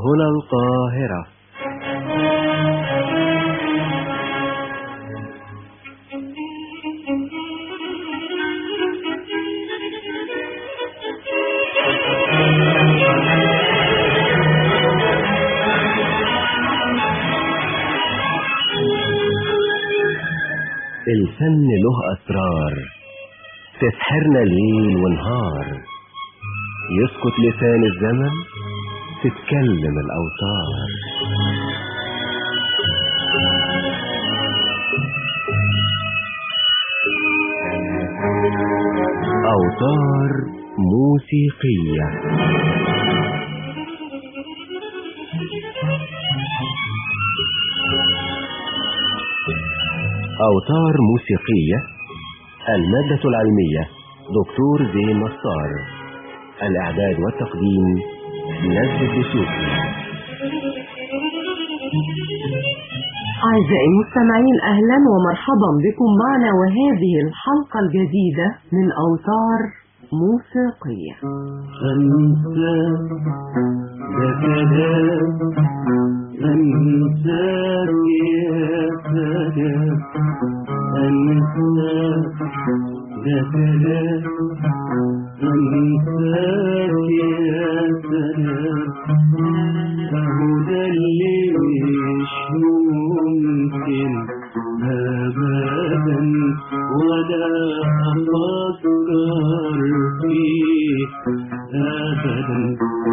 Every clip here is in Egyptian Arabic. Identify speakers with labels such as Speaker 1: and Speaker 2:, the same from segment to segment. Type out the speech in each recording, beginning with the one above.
Speaker 1: هنا القاهرة الفن له أسرار تسحرنا ليل ونهار يسكت لسان الزمن تتكلم الأوتار أوتار موسيقية أوتار موسيقية المادة العلمية دكتور زين نصار الإعداد والتقديم نزل السوقي
Speaker 2: أعزائي المستمعين أهلا ومرحبا بكم معنا وهذه الحلقة الجديدة من أوتار موسيقية
Speaker 3: أنسى ده كلام أنساك يا سلام أنسى ده كلام أنساك يا سلام فهو ده اللي مش ممكن أبدا ولا أفكر فيه أبدا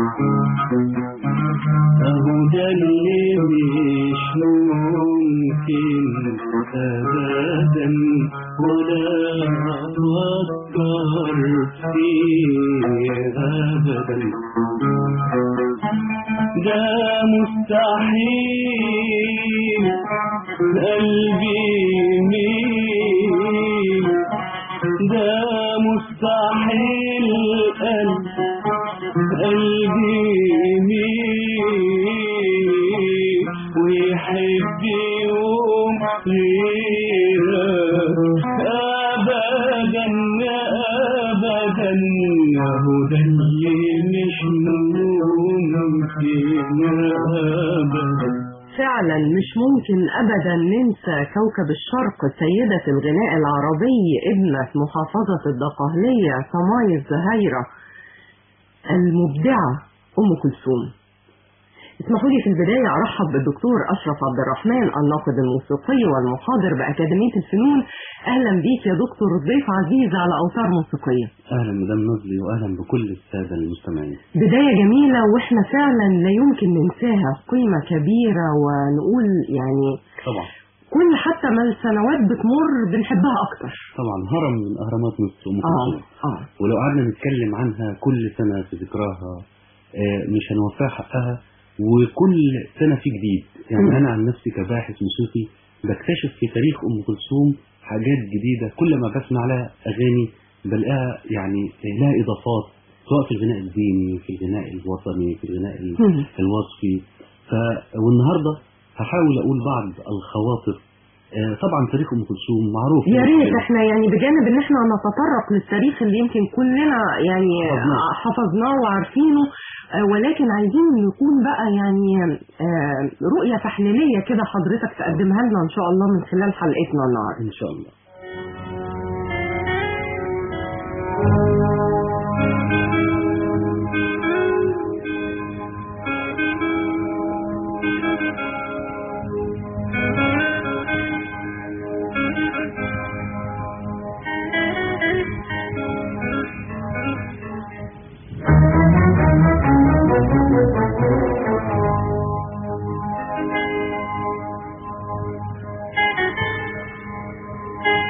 Speaker 3: أهو ده اللي مش ممكن أبدا ولا أفكر فيه أبدا ده مستحيل قلبي يميل ده مستحيل قلب قلبي يميل ويحب يوم غيرك أبدا أبدا هو ده اللي مش ممكن أبدا
Speaker 2: فعلا مش ممكن أبدا ننسى كوكب الشرق سيدة الغناء العربي ابنة محافظة الدقهلية سماي الزهيرة المبدعة أم كلثوم اسمحوا لي في البداية أرحب بالدكتور أشرف عبد الرحمن الناقد الموسيقي والمحاضر بأكاديمية الفنون أهلا بيك يا دكتور ضيف عزيز على أوتار موسيقية
Speaker 3: أهلا مدام نزلي وأهلا بكل السادة المستمعين
Speaker 2: بداية جميلة وإحنا فعلا لا يمكن ننساها قيمة كبيرة ونقول يعني
Speaker 3: طبعا
Speaker 2: كل حتى ما السنوات بتمر بنحبها أكتر
Speaker 3: طبعا هرم من أهرامات مصر أم
Speaker 2: آه
Speaker 3: كلثوم
Speaker 2: آه
Speaker 3: ولو قعدنا نتكلم عنها كل سنة في ذكراها آه، مش هنوفيها حقها وكل سنة في جديد
Speaker 2: مم.
Speaker 3: يعني أنا عن نفسي كباحث موسيقي بكتشف في تاريخ أم كلثوم حاجات جديدة كل ما بسمع لها أغاني بلاقيها يعني لها إضافات سواء في الغناء الديني في الغناء الوطني في الغناء ال-
Speaker 2: مم.
Speaker 3: الوصفي ف... والنهاردة هحاول أقول بعض الخواطر آه، طبعا تاريخ أم كلثوم معروف
Speaker 2: يا ريت احنا يعني بجانب ان احنا نتطرق للتاريخ اللي يمكن كلنا يعني
Speaker 3: حفظناه.
Speaker 2: حفظناه وعارفينه آه، ولكن عايزين نكون بقى يعني آه، رؤية تحليلية كده حضرتك تقدمها لنا ان شاء الله من خلال حلقتنا النهارده
Speaker 3: إن شاء الله
Speaker 4: Thank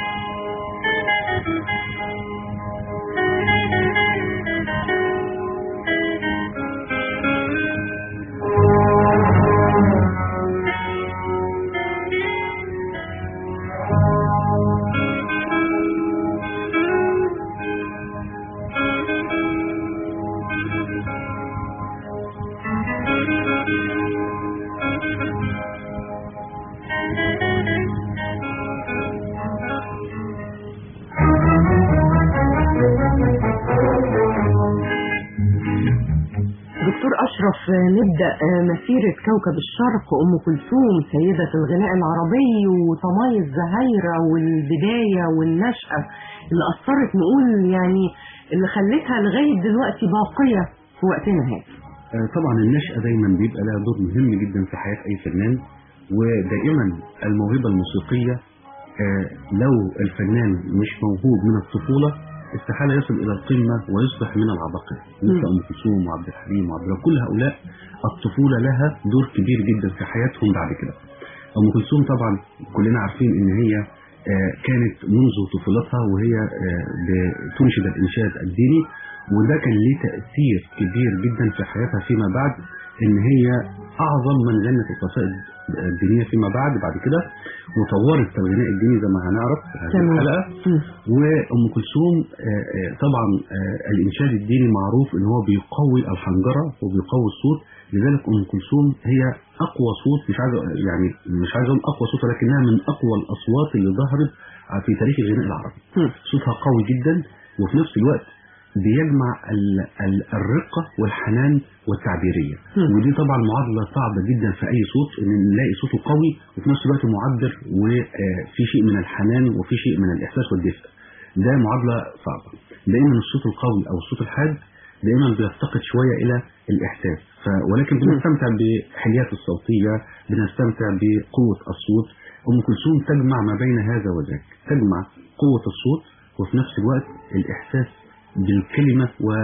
Speaker 2: نبدأ آه، مسيرة كوكب الشرق أم كلثوم سيدة الغناء العربي وطماي الزهايرة والبداية والنشأة اللي أثرت نقول يعني اللي خلتها لغاية دلوقتي باقية في وقتنا هذا
Speaker 3: آه، طبعا النشأة دايما بيبقى لها دور مهم جدا في حياة أي فنان ودائما الموهبة الموسيقية آه، لو الفنان مش موهوب من الطفولة استحالة يصل إلى القمة ويصبح من العباقرة مثل أم كلثوم وعبد الحليم وعبد الوهاب كل هؤلاء الطفولة لها دور كبير جدا في حياتهم بعد كده أم كلثوم طبعا كلنا عارفين إن هي آه، كانت منذ طفولتها وهي آه، بتنشد الإنشاد الديني وده كان ليه تأثير كبير جدا في حياتها فيما بعد ان هي اعظم من غنت القصائد الدينيه فيما بعد بعد كده وطورت الغناء الديني زي ما هنعرف في هذه
Speaker 2: تمام.
Speaker 3: الحلقه
Speaker 2: مم.
Speaker 3: وام كلثوم آه، آه، طبعا آه، الانشاد الديني معروف ان هو بيقوي الحنجره وبيقوي الصوت لذلك ام كلثوم هي اقوى صوت مش عايز يعني مش عايز اقول اقوى صوت ولكنها من اقوى الاصوات اللي ظهرت في تاريخ الغناء العربي
Speaker 2: مم.
Speaker 3: صوتها قوي جدا وفي نفس الوقت بيجمع ال- ال- الرقة والحنان والتعبيرية
Speaker 2: مم.
Speaker 3: ودي طبعا معادلة صعبة جدا في أي صوت إن نلاقي صوته قوي وفي نفس الوقت معبر وفي شيء من الحنان وفي شيء من الإحساس والدفء ده معادلة صعبة دائما الصوت القوي أو الصوت الحاد دائما بيفتقد شوية إلى الإحساس ف... ولكن بنستمتع بحليات الصوتية بنستمتع بقوة الصوت أم كلثوم تجمع ما بين هذا وذاك تجمع قوة الصوت وفي نفس الوقت الإحساس بالكلمة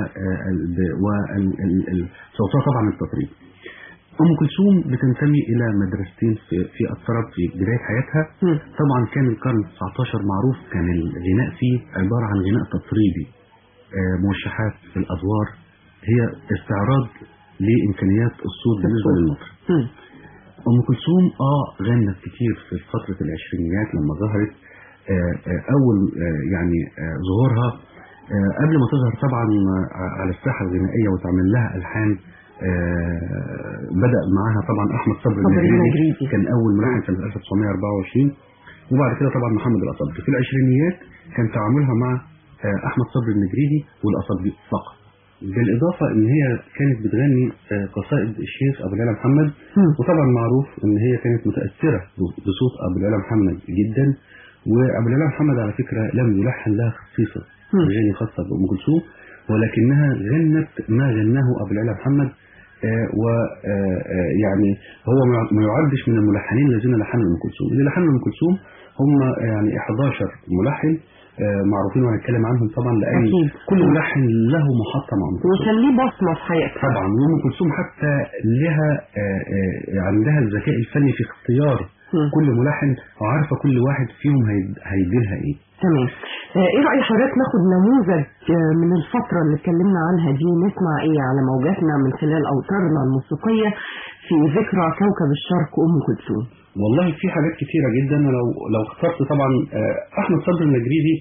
Speaker 3: وصوتها طبعا التطريب أم كلثوم بتنتمي إلى مدرستين في, في الطرب في بداية حياتها
Speaker 2: مم.
Speaker 3: طبعا كان القرن 19 معروف كان الغناء فيه عبارة عن غناء تطريبي آه، موشحات في الأدوار هي استعراض لإمكانيات الصوت بالنسبة للمطرب
Speaker 2: مم.
Speaker 3: أم كلثوم آه غنت كتير في فترة العشرينيات لما ظهرت آه آه أول آه يعني آه ظهورها آه قبل ما تظهر طبعا آه على الساحة الغنائية وتعمل لها ألحان آه بدأ معاها طبعا أحمد صبري
Speaker 2: صبري
Speaker 3: النجريدي
Speaker 2: النجريدي.
Speaker 3: كان أول ملحن سنة 1924 وبعد كده طبعا محمد الأصبي في العشرينيات كان تعاملها مع آه أحمد صبري النجريدي والأصبي فقط بالإضافة إن هي كانت بتغني آه، قصائد الشيخ أبو العلا محمد
Speaker 2: مم.
Speaker 3: وطبعا معروف ان هي كانت متاثره بصوت ابو العلا محمد جدا وابو العلا محمد على فكره لم يلحن لها خصيصه
Speaker 2: مم.
Speaker 3: اغاني خاصه بام كلثوم ولكنها غنت ما غناه ابو العلا محمد ويعني هو ما- ما يعدش من الملحنين الذين لحنوا ام كلثوم اللي لحنوا ام كلثوم هم يعني 11 ملحن آه، معروفين وهنتكلم عنهم طبعا لان
Speaker 2: أكيد.
Speaker 3: كل ملحن له محطه مع ام كلثوم
Speaker 2: وكان ليه بصمة في حياتها
Speaker 3: طبعا وام كلثوم حتى لها آه، آه، عندها الذكاء الفني في اختيار
Speaker 2: مم.
Speaker 3: كل ملحن وعارفه كل واحد فيهم هيد- هيديلها ايه
Speaker 2: تمام آه، ايه رأي حضرتك ناخد نموذج آه، من الفترة اللي اتكلمنا عنها دي نسمع ايه على موجاتنا من خلال اوتارنا الموسيقية في ذكرى كوكب الشرق ام كلثوم
Speaker 3: والله في حاجات كتيره جدا ولو لو اخترت طبعا آه، احمد صدر النجريدي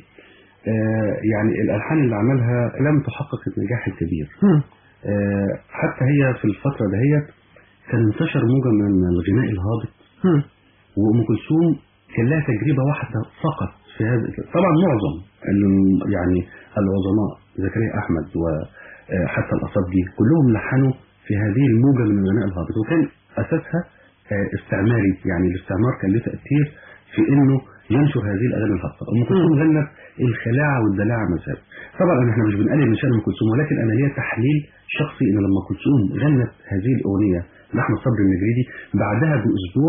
Speaker 3: آه، يعني الالحان اللي عملها لم تحقق النجاح الكبير
Speaker 2: مم.
Speaker 3: آه، حتى هي في الفتره دهيت كان انتشر موجه من الغناء الهابط
Speaker 2: مم.
Speaker 3: وام كلثوم كان لها تجربه واحده فقط في هذا طبعا معظم ال- يعني العظماء زكريا احمد وحتى الاصابجي كلهم لحنوا في هذه الموجه من الغناء الهابط وكان اساسها آه، استعماري يعني الاستعمار كان له تاثير في انه ينشر هذه الاغاني الهابطه ام كلثوم غنت الخلاعه والدلاعه مذهب طبعا احنا مش بنقلل من شان ام كلثوم ولكن انا ليا تحليل شخصي ان لما كلثوم غنت هذه الاغنيه لاحمد صبري النجريدي بعدها باسبوع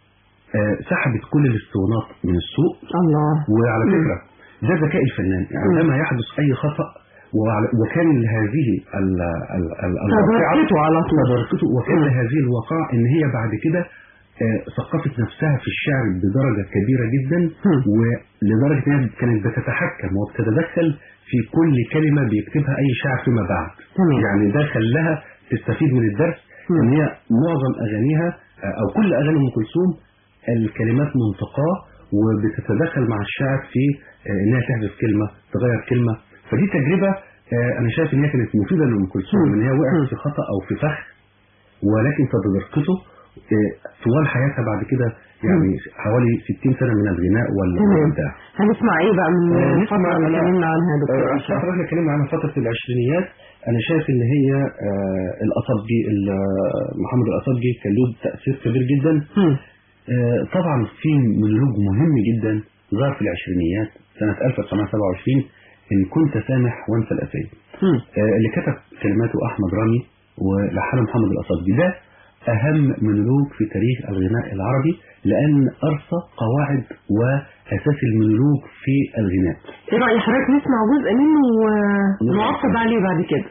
Speaker 3: آه، سحبت كل الاسطوانات من السوق
Speaker 2: الله
Speaker 3: وعلى
Speaker 2: مم.
Speaker 3: فكرة ده ذكاء الفنان يعني
Speaker 2: مم.
Speaker 3: عندما يحدث أي خطأ وعلى- وكان لهذه ال- ال- ال- الواقعة
Speaker 2: تداركته على طول.
Speaker 3: تداركته وكان
Speaker 2: مم.
Speaker 3: لهذه الواقعة إن هي بعد كده آه، ثقفت نفسها في الشعر بدرجة كبيرة جدا
Speaker 2: مم.
Speaker 3: ولدرجة إنها كانت بتتحكم وبتتدخل في كل كلمة بيكتبها أي شاعر فيما بعد
Speaker 2: تمام.
Speaker 3: يعني ده خلاها تستفيد من الدرس
Speaker 2: مم.
Speaker 3: إن هي معظم أغانيها آه، أو كل أغاني أم كلثوم الكلمات منتقاه وبتتدخل مع الشاعر في آه، انها تحذف كلمه تغير كلمه فدي تجربه آه، انا شايف ان هي كانت مفيده لام كلثوم
Speaker 2: مم.
Speaker 3: ان هي
Speaker 2: مم.
Speaker 3: وقعت في خطا او في فخ ولكن تداركته آه، طوال حياتها بعد كده يعني حوالي 60 سنة من الغناء وال-
Speaker 2: تمام.
Speaker 3: والإبداع
Speaker 2: هنسمع ايه بقى من
Speaker 3: آه،
Speaker 2: الفترة
Speaker 3: نسمع
Speaker 2: اللي
Speaker 3: أنا-
Speaker 2: اتكلمنا عنها يا دكتور
Speaker 3: آه،
Speaker 2: أشرف
Speaker 3: الفترة اللي اتكلمنا عنها فترة العشرينيات أنا شايف إن هي آه، الأصابجي ال- محمد الأصابجي كان له تأثير كبير جدا
Speaker 2: مم.
Speaker 3: آه، طبعا في مونولوج مهم جدا ظهر في العشرينيات سنة 1927 إن كنت سامح وانسى الأسية
Speaker 2: مم.
Speaker 3: آه، اللي كتب كلماته أحمد رامي ولحنه محمد الأصابجي ده أهم مونولوج في تاريخ الغناء العربي لأن أرسى قواعد وأساس المونولوج في الغناء
Speaker 2: ايه رأي حضرتك نسمع جزء منه ونعقب عليه بعد كده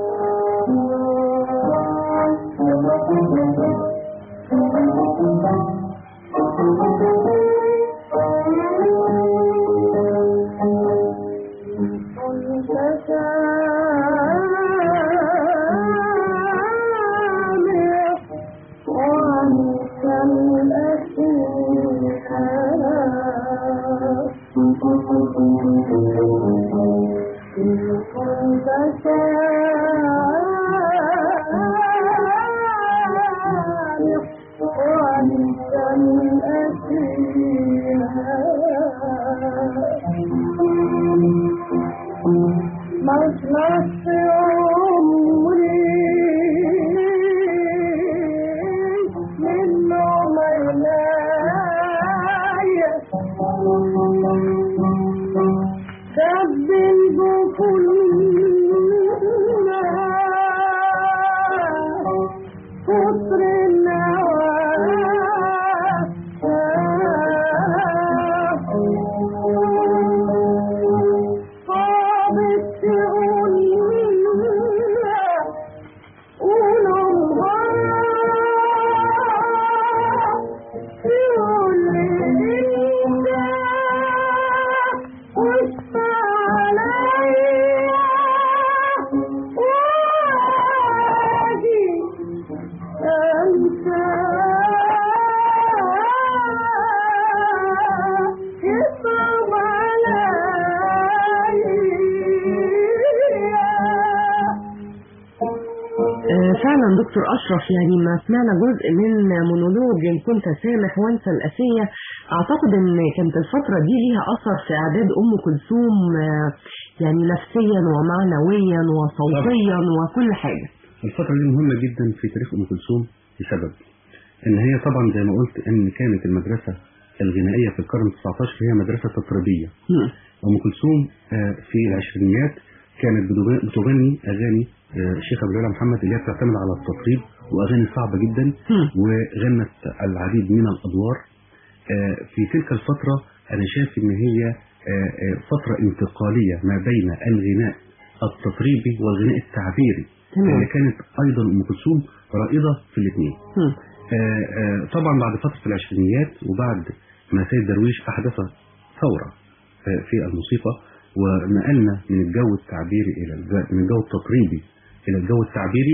Speaker 2: آه، فعلا دكتور أشرف يعني ما سمعنا جزء من مونولوج إن كنت سامح وانسى الأسية أعتقد إن كانت الفترة دي ليها أثر في إعداد أم كلثوم آه، يعني نفسيا ومعنويا وصوتيا وكل حاجة
Speaker 3: الفترة دي مهمة جدا في تاريخ أم كلثوم لسبب إن هي طبعا زي ما قلت إن كانت المدرسة الغنائية في القرن 19 هي مدرسة تطريبية
Speaker 2: مم.
Speaker 3: أم كلثوم آه، في العشرينيات كانت بتغ- بتغني أغاني آه، الشيخ أبو العلا محمد اللي هي بتعتمد على التطريب وأغاني صعبة جدا
Speaker 2: مم.
Speaker 3: وغنت العديد من الأدوار آه، في تلك الفترة أنا شايف إن هي آه، آه، فترة انتقالية ما بين الغناء التطريبي والغناء التعبيري
Speaker 2: تمام.
Speaker 3: اللي كانت أيضا أم كلثوم رائدة في الاثنين
Speaker 2: مم.
Speaker 3: آه، آه، طبعا بعد فترة العشرينيات وبعد ما سيد درويش أحدث ثورة آه، في الموسيقى ونقلنا من الجو التعبيري إلى الج- من الجو التطريبي إلى الجو التعبيري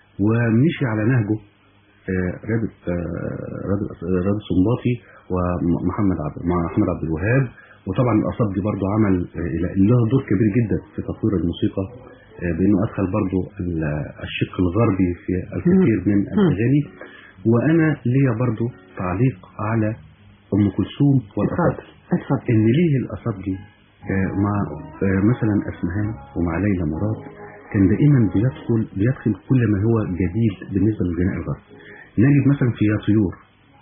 Speaker 3: ومشي على نهجه آه، رابط آه، رابط رابط سنباطي ومحمد عبد مع محمد عبد الوهاب وطبعا الأصابجي برضه عمل آه، له دور كبير جدا في تطوير الموسيقى آه، بأنه أدخل برضه ال- الشق الغربي في الكثير من الأغاني وأنا ليا برضه تعليق على أم كلثوم والأصابجي
Speaker 2: اتفضل اتفضل
Speaker 3: ان ليه الأصابجي آه، مع آه، مثلا أسمهان ومع ليلى مراد كان دائما بيدخل بيدخل كل ما هو جديد بالنسبة للغناء الغربي نجد مثلا في يا طيور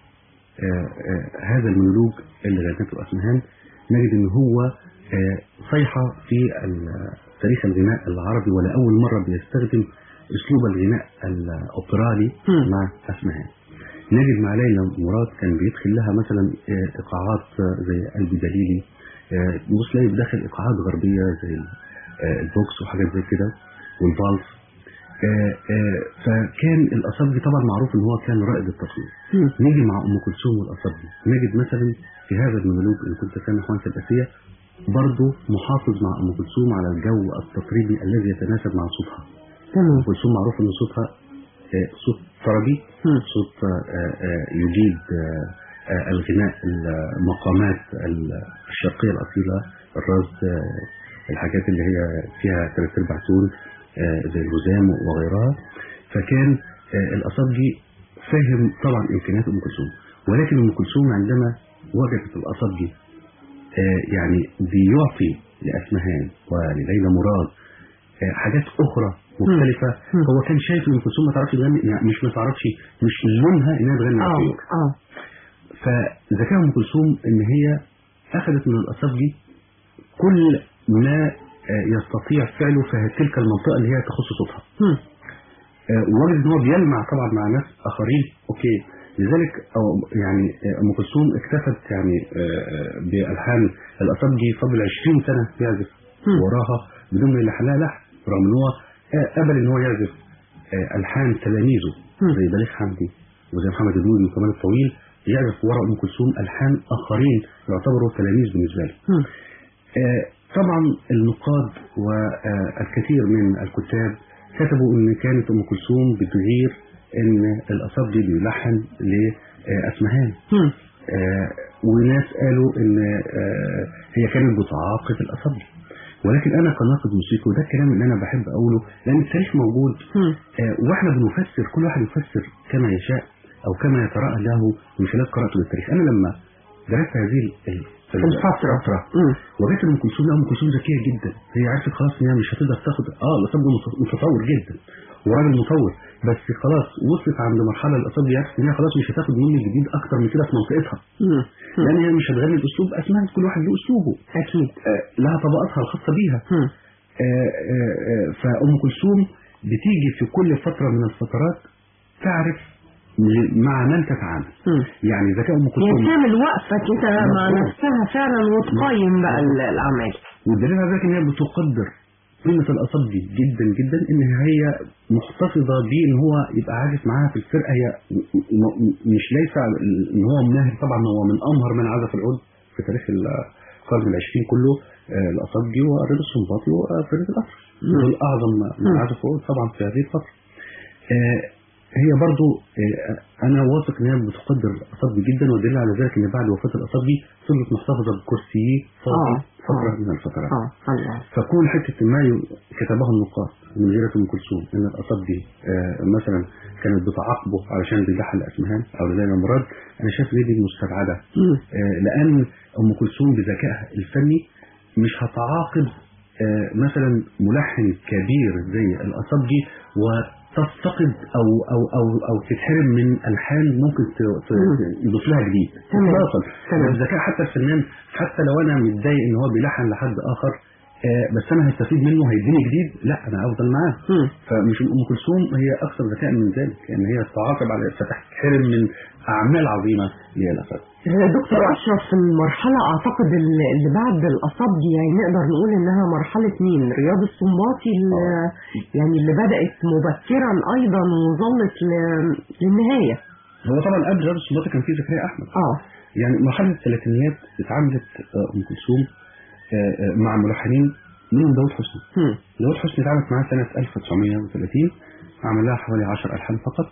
Speaker 3: آه، آه، هذا المونولوج اللي غنته أسمهان نجد ان هو آه، صيحة في ال- تاريخ الغناء العربي ولأول مرة بيستخدم أسلوب الغناء الأوبرالي
Speaker 2: مم.
Speaker 3: مع أسمهان نجد مع ليلى مراد كان بيدخل لها مثلا آه، إيقاعات آه، زي قلبي دليلي آه، تبص تلاقي بداخل إيقاعات غربية زي ال- آه، البوكس وحاجات زي كده والفالس آه، آه، فكان الأصابجي طبعا معروف إن هو كان رائد التصوير
Speaker 2: مم.
Speaker 3: نيجي مع أم كلثوم والأصابجي نجد مثلا في هذا المونولوج إن كنت سامح وانسى الأسية برضه محافظ مع أم كلثوم على الجو التطريبي الذي يتناسب مع صوتها أم
Speaker 2: تمام
Speaker 3: كلثوم معروف إن صوتها آه، صوت طربي
Speaker 2: مم.
Speaker 3: صوت آه، آه، يجيد آه، آه، الغناء المقامات ال- الشرقية الأصيلة الرصد آه، الحاجات اللي هي فيها ثلاث أرباع تون آه، زي الهزام وغيرها فكان آه، الأصابجي فاهم طبعا امكانيات ام كلثوم ولكن ام كلثوم عندما وجدت الاصابجي آه يعني بيعطي لاسمهان ولليلى مراد آه حاجات اخرى مختلفه
Speaker 2: مم.
Speaker 3: هو كان شايف ان ام كلثوم ما تعرفش تغني يعني مش ما تعرفش مش لونها انها تغني على
Speaker 2: اه
Speaker 3: الطيور
Speaker 2: اه
Speaker 3: فذكاء ام كلثوم ان هي اخذت من الاصابجي كل ما آه، يستطيع فعله في تلك المنطقه اللي هي تخص صوتها
Speaker 2: مم.
Speaker 3: آه، ووجد ان هو بيلمع طبعا مع ناس اخرين اوكي لذلك أو يعني آه، ام كلثوم اكتفت يعني آه، آه، بالحان الاصابجي فضل 20 سنه يعزف
Speaker 2: مم.
Speaker 3: وراها بدون ما يلحن لها لحن رغم ان هو آه، قبل ان هو يعزف آه، الحان تلاميذه
Speaker 2: مم.
Speaker 3: زي بليغ حمدي وزي محمد النوري وكمال الطويل يعزف ورا ام كلثوم الحان اخرين يعتبروا تلاميذ بالنسبه له
Speaker 2: مم.
Speaker 3: آه، طبعا النقاد والكثير من الكتاب كتبوا ان كانت ام كلثوم بتغير ان الاصابجي بيلحن لاسمهان
Speaker 2: مم.
Speaker 3: آه، وناس قالوا ان آه، هي كانت بتعاقب الاصابجي ولكن انا كناقد موسيقي وده الكلام اللي انا بحب اقوله لان التاريخ موجود
Speaker 2: مم.
Speaker 3: آه، واحنا بنفسر كل واحد يفسر كما يشاء او كما يتراءى له من خلال قراءته للتاريخ انا لما درست هذه ال- ال-
Speaker 2: الفترة.
Speaker 3: الفترة
Speaker 2: مم.
Speaker 3: وجدت ام كلثوم لا ام كلثوم ذكيه جدا هي عرفت خلاص ان هي مش هتقدر تاخد اه الاصابع مت- متطور جدا وراجل مطور بس خلاص وصلت عند مرحله الاصابع عرفت ان هي خلاص مش هتاخد مني جديد اكتر من كده في منطقتها
Speaker 2: مم.
Speaker 3: لان هي مش هتغني باسلوب اسمها كل واحد له اسلوبه
Speaker 2: اكيد
Speaker 3: آه لها طبقاتها الخاصه بيها
Speaker 2: مم.
Speaker 3: آه، آه، آه، فأم كلثوم بتيجي في كل فترة من الفترات تعرف ل- مع من تتعامل
Speaker 2: مم.
Speaker 3: يعني ذكاء أم
Speaker 2: يعني
Speaker 3: كلثوم
Speaker 2: تعمل وقفة كده مع
Speaker 3: مظبوط.
Speaker 2: نفسها فعلا وتقيم بقى ال- الأعمال
Speaker 3: والدليل على ذلك إن هي بتقدر قيمة الأصابجي جدا جدا إن هي محتفظة بيه إن هو يبقى عازف معاها في الفرقة هي م- م- مش ليس إن هو ماهر طبعا هو من أمهر من عزف العود في تاريخ القرن العشرين كله آه، الأصابجي ورضا السنباطي وفريد الأطرش
Speaker 2: مم.
Speaker 3: دول أعظم من
Speaker 2: مم.
Speaker 3: عزف العود طبعا في هذه الفترة آه، هي برضو آه، أنا واثق إن هي بتقدر الأصابجي جدا والدليل على ذلك إن بعد وفاة الأصابجي فضلت محتفظة بكرسيه فاضي
Speaker 2: آه،
Speaker 3: فترة
Speaker 2: آه.
Speaker 3: من الفترات
Speaker 2: اه الله
Speaker 3: فكون حتة ما ي- كتبها النقاد من غيرة أم كلثوم إن الأصابجي آه، مثلا كانت بتعاقبه علشان بيلحن لأسمهان أو لليلى مراد أنا شايف إن دي مستبعدة
Speaker 2: مم.
Speaker 3: آه، لأن أم كلثوم بذكائها الفني مش هتعاقب آه، مثلا ملحن كبير زي الأصابجي وتفتقد أو أو أو أو تتحرم من ألحان ممكن ت- ت- يضيف لها جديد
Speaker 2: تمام.
Speaker 3: إطلاقا
Speaker 2: تمام.
Speaker 3: الذكاء حتى الفنان حتى لو أنا متضايق إن هو بيلحن لحد آخر آه، بس أنا هستفيد منه هيديني جديد لا أنا أفضل معاه
Speaker 2: مم.
Speaker 3: فمش ام كلثوم هي اكثر ذكاء من ذلك لان هي تعاقب على فتحرم من اعمال عظيمه ليها الاسد
Speaker 2: دكتور أشرف المرحلة أعتقد اللي اللي بعد الأصابجي يعني نقدر نقول إنها مرحلة مين؟ رياض السنباطي اللي يعني اللي بدأت مبكرا أيضا وظلت ل- للنهاية.
Speaker 3: هو طبعا قبل رياض السنباطي كان في زكريا احمد
Speaker 2: اه
Speaker 3: يعني مرحله الثلاثينيات اتعاملت آه، ام كلثوم آه، آه، مع ملحنين منهم داود حسني
Speaker 2: هم.
Speaker 3: داود حسني اتعاملت معاه سنه 1930 عمل لها حوالي 10 الحان فقط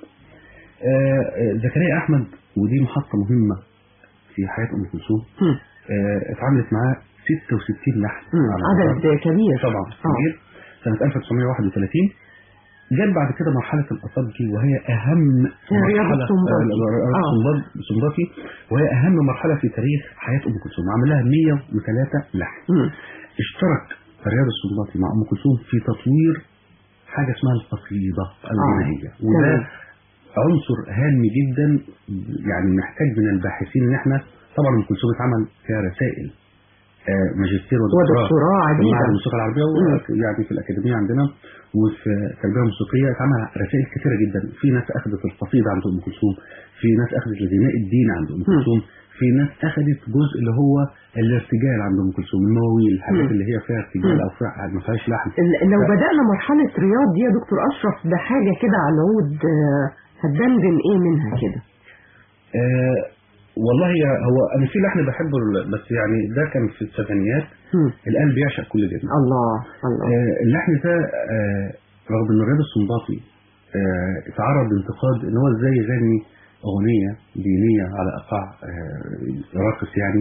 Speaker 3: آه، آه، زكريا احمد ودي محطه مهمه في حياه ام كلثوم
Speaker 2: هم.
Speaker 3: آه، اتعاملت معاه 66 لحن
Speaker 2: هم.
Speaker 3: على
Speaker 2: عدد
Speaker 3: مدار
Speaker 2: كبير
Speaker 3: طبعا
Speaker 2: آه.
Speaker 3: كبير سنة 1931 جت بعد كده مرحلة الأصابجي وهي أهم
Speaker 2: رياض
Speaker 3: مرحلة
Speaker 2: السنباطي.
Speaker 3: آه، رياض
Speaker 2: آه.
Speaker 3: السنباط- السنباطي وهي أهم مرحلة في تاريخ حياة أم كلثوم عمل لها 103 لحن
Speaker 2: هم.
Speaker 3: اشترك رياض السنباطي مع أم كلثوم في تطوير حاجة اسمها القصيدة الغنائية وده
Speaker 2: تمام.
Speaker 3: عنصر هام جدا يعني محتاج من الباحثين ان احنا طبعا ام كلثوم اتعمل فيها رسائل آه، ماجستير ودكتوراه
Speaker 2: ودكتوراه
Speaker 3: في
Speaker 2: عديدة.
Speaker 3: معهد الموسيقى العربية ويعني في الأكاديمية عندنا وفي التربية الموسيقية اتعمل رسائل كثيرة جدا في ناس أخذت القصيدة عند أم كلثوم في ناس أخذت لغناء الدين عند أم كلثوم في ناس أخذت جزء اللي هو الارتجال عند أم كلثوم المواويل الحاجات
Speaker 2: مم.
Speaker 3: اللي هي فيها ارتجال
Speaker 2: مم.
Speaker 3: أو فيها ما فيهاش لحن
Speaker 2: ال- لو
Speaker 3: ف-
Speaker 2: بدأنا مرحلة رياض دي يا دكتور أشرف بحاجة كده على العود آه، هتدندن إيه منها كده؟
Speaker 3: آه والله يا- هو أنا في لحن بحبه ال- بس يعني ده كان في السبعينيات
Speaker 2: هم.
Speaker 3: القلب يعشق كل جميل
Speaker 2: الله الله
Speaker 3: آه، اللحن ده آه، رغم ان الرياض السنباطي آه، اتعرض لانتقاد ان هو ازاي يغني اغنيه دينيه على ايقاع آه، راقص يعني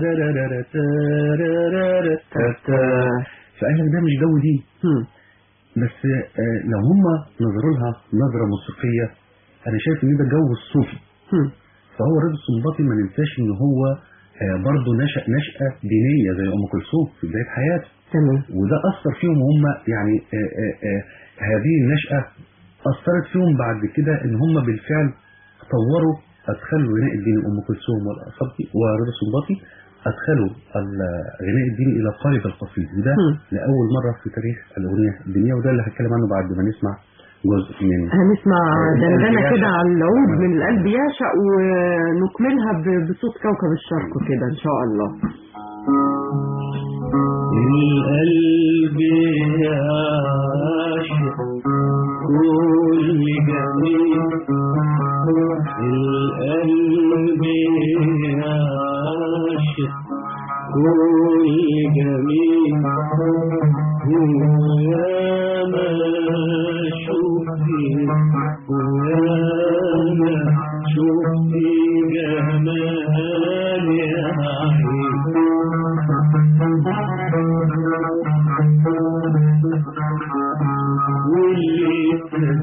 Speaker 3: فقال لك ده مش جو دين
Speaker 2: هم.
Speaker 3: بس آه، لو هم نظروا لها نظرة موسيقية أنا شايف إن ده جو الصوفي
Speaker 2: هم.
Speaker 3: فهو رضا السنباطي ما ننساش إن هو آه، برضه نشأ نشأة دينية زي أم كلثوم في بداية حياته
Speaker 2: تمام
Speaker 3: وده أثر فيهم هم يعني آه، آه، آه، هذه النشأة أثرت فيهم بعد كده إن هم بالفعل طوروا أدخلوا الغناء الديني أم كلثوم والأصبي ورضا السنباطي أدخلوا الغناء الديني إلى قالب القصيد وده
Speaker 2: مم.
Speaker 3: لأول مرة في تاريخ الأغنية الدينية وده اللي هتكلم عنه بعد ما نسمع جزء من
Speaker 2: هنسمع دندنة
Speaker 3: يعشق.
Speaker 2: كده على العود من القلب يعشق ونكملها ب- بصوت كوكب الشرق كده إن شاء الله
Speaker 4: القلب يعشق كل جميل القلب يعشق كل جميل ويا ما شفتي ويا ما شفتي جمال يا عين واللي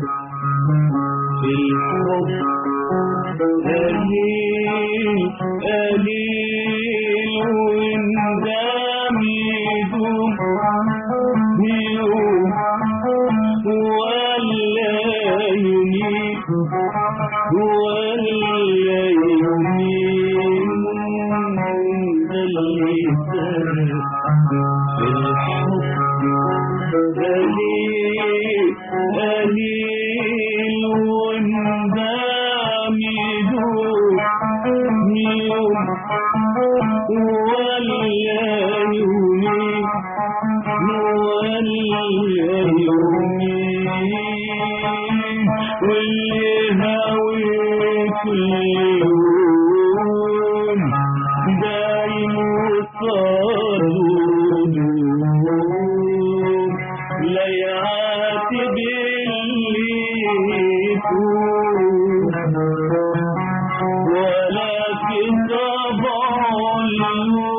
Speaker 4: في الحب قليل قليل وندم يدوم يوم ولا يميت ولا يميت اللي سرق في الحب قليل قليل وندم يدوم يوم ولا يومين ولا يومين واللي هويت اليوم دايم وصالون لا يعاتب اللي يكون ولا في طبع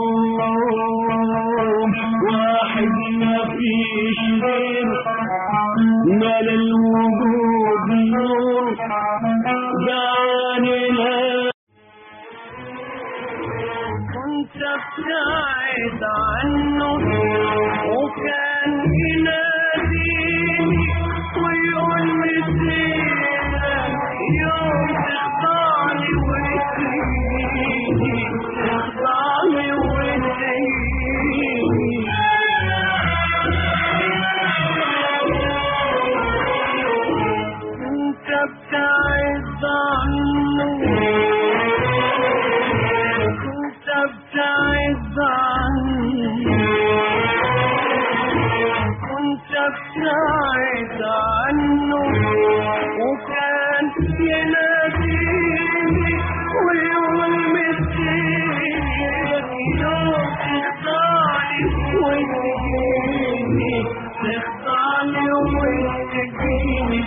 Speaker 4: اللوم واحد ما فيش غير مال الوجود نور دعاني لا كنت ابتعد عنه وكان يناديني ويقول لي سيرك يوم تخضعني وتسيبني تخضعني وتسيبني كنت ابتعد عنه كنت ابتعد عنه كنت ابتعد عنه وكان يناديني ويقول مسيرك يوم تخضعني وتجيني تخضعني وتجيني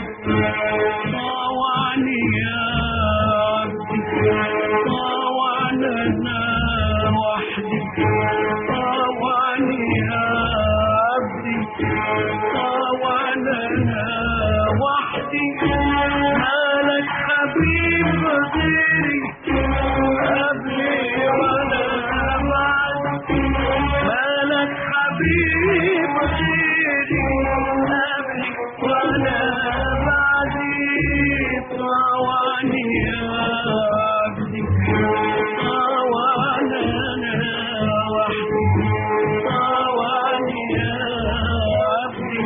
Speaker 4: طوعني يا عبدي طوعني انا وحدي طوعني يا عبدي طوعني انا وحدي مالك حبيب غيري قبلي ولا بعد مالك حبيب غيري قبلي ولا بعدي طوعني يا عبدي طوعني انا وحدي طوعني يا عبدي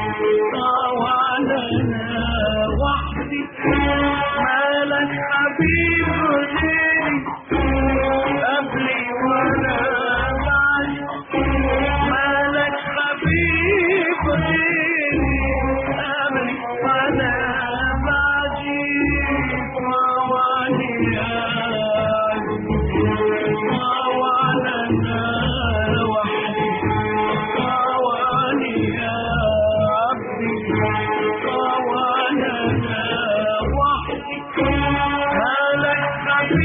Speaker 4: طوعني انا وحدي مالك حبيب غيري قبلي ولا بعدي مالك حبيب غيري قبلي ولا بعدي طوعني يا عبدي طوعني انا وحدي طوعني يا عبدي طوعني انا وحدي مالك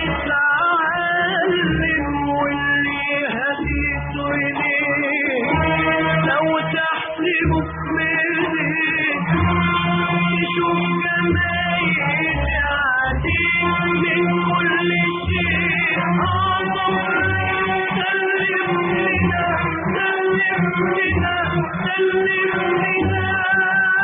Speaker 4: تتعلم واللي هديته إليك لو تحسبه بإيديك تشوف جمايل عديد من كل شيء أعظم سلم لنا سلم لنا سلم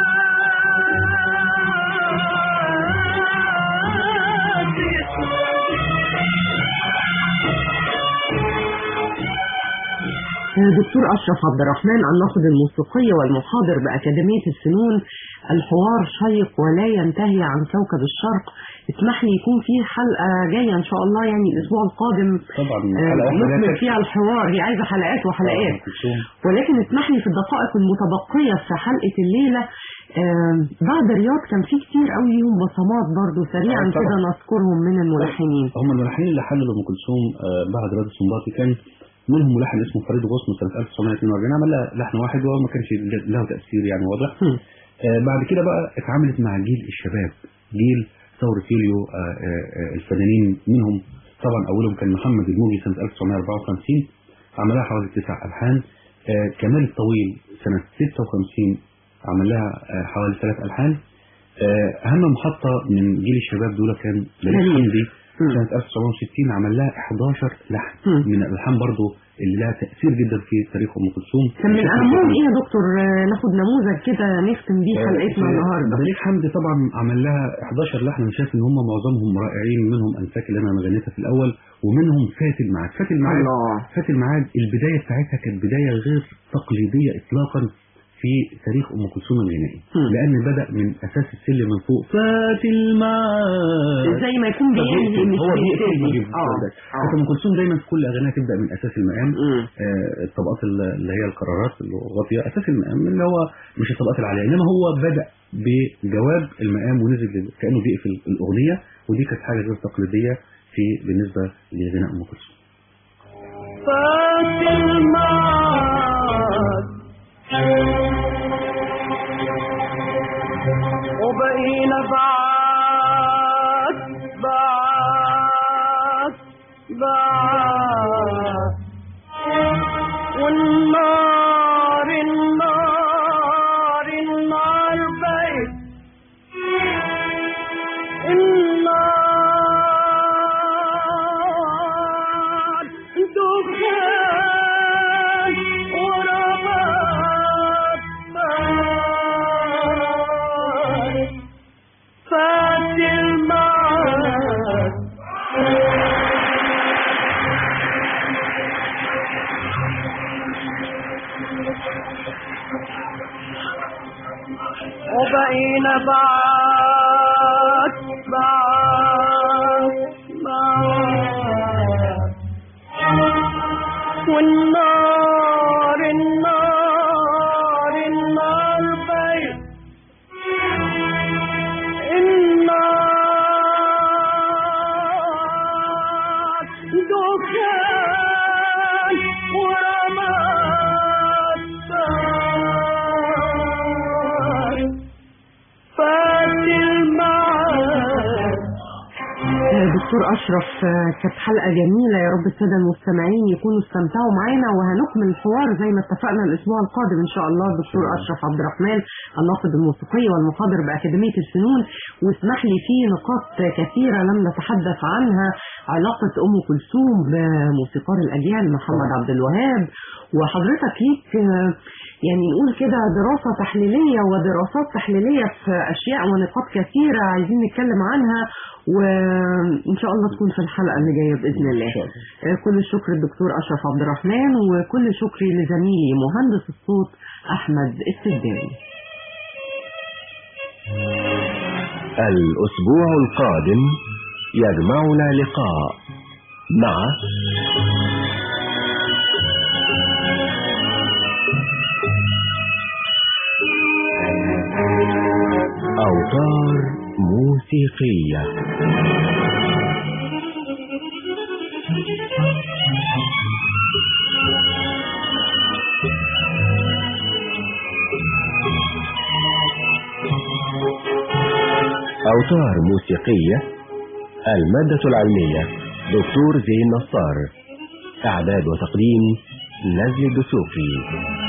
Speaker 2: دكتور أشرف عبد الرحمن الناقد الموسيقي والمحاضر بأكاديمية الفنون الحوار شيق ولا ينتهي عن كوكب الشرق اسمح لي يكون في حلقة جاية إن شاء الله يعني الأسبوع القادم
Speaker 3: طبعا
Speaker 2: آه،
Speaker 3: حلقة واحدة
Speaker 2: نكمل
Speaker 3: لا
Speaker 2: فيها الحوار دي عايزة حلقات وحلقات
Speaker 3: أم كلثوم.
Speaker 2: ولكن اسمح لي في الدقائق المتبقية في حلقة الليلة آه، بعد رياض كان في كتير قوي ليهم بصمات برضو سريعا
Speaker 3: آه، طبعا.
Speaker 2: كده نذكرهم من الملحنين
Speaker 3: هم الملحنين اللي حللوا ام كلثوم آه، بعد رياض السنباطي كان منهم ملحن اسمه فريد غصن سنه 1942 عمل لها لحن واحد وهو ما كانش له تاثير يعني واضح
Speaker 2: هم.
Speaker 3: آه، بعد كده بقى اتعاملت مع جيل الشباب جيل ثورة يوليو آه، آه، آه، الفنانين منهم طبعا اولهم كان محمد الموجي سنه 1954 عملها حوالي تسع الحان آه، كمال الطويل سنه 56 عمل لها آه، حوالي ثلاث الحان آه، اهم محطه من جيل الشباب دول كان بليغ
Speaker 2: بليغ.
Speaker 3: حمدي
Speaker 2: مم.
Speaker 3: سنه 1960 عمل لها 11 لحن
Speaker 2: مم.
Speaker 3: من الالحان برضو اللي لها تاثير جدا في تاريخ ام كلثوم
Speaker 2: كان من أهمهم إيه يا دكتور آه، ناخد نموذج كده نختم بيه حلقتنا النهاردة
Speaker 3: بليغ حمدي طبعا عمل لها 11 لحن انا شايف ان هم معظمهم رائعين منهم انساك اللي انا غنيتها في الاول ومنهم فات الميعاد فات الميعاد
Speaker 2: الله
Speaker 3: فات الميعاد البدايه بتاعتها كانت بدايه غير تقليديه اطلاقا في تاريخ ام كلثوم الغنائي
Speaker 2: مم.
Speaker 3: لان بدا من اساس السلم من فوق فات الميعاد
Speaker 2: زي ما يكون بينهي مش
Speaker 3: هو بيقفل
Speaker 2: بيبتدي.
Speaker 3: يجيب
Speaker 2: اه
Speaker 3: لكن ام كلثوم دايما في كل اغانيها تبدا من اساس المقام
Speaker 2: مم.
Speaker 3: آه، الطبقات ال- اللي هي القرارات الواطيه اساس المقام اللي هو مش الطبقات العاليه انما هو بدا بجواب المقام ونزل لل- كانه بيقفل الاغنيه ودي كانت حاجه غير تقليديه في بالنسبه لغناء ام كلثوم
Speaker 4: فات المعاد وبقينا بعاد بعاد بعاد والنار النار النار بيت النار دخان ورماد نار فات المعاد وبقينا بعد بعد بعد والنار النار النار بيت النار دخان ورماد نار فات المعاد
Speaker 2: آه، دكتور أشرف آه، كانت حلقة جميلة يا رب السادة المستمعين يكونوا استمتعوا معانا وهنكمل الحوار زي ما اتفقنا الأسبوع القادم إن شاء الله دكتور أشرف عبد الرحمن الناقد الموسيقي والمحاضر بأكاديمية الفنون واسمح لي في نقاط كثيرة لم نتحدث عنها علاقة أم كلثوم بموسيقار الأجيال محمد عبد الوهاب وحضرتك ليك آه، يعني نقول كده دراسة تحليلية ودراسات تحليلية في أشياء ونقاط كثيرة عايزين نتكلم عنها وإن شاء الله تكون في الحلقة اللي جاية بإذن الله
Speaker 3: إن شاء الله.
Speaker 2: آه، كل الشكر الدكتور أشرف عبد الرحمن وكل شكري لزميلي مهندس الصوت أحمد السداني
Speaker 1: الأسبوع القادم يجمعنا لقاء مع أوتار موسيقية أوتار موسيقية المادة العلمية دكتور زين نصار إعداد وتقديم نزل الدسوقي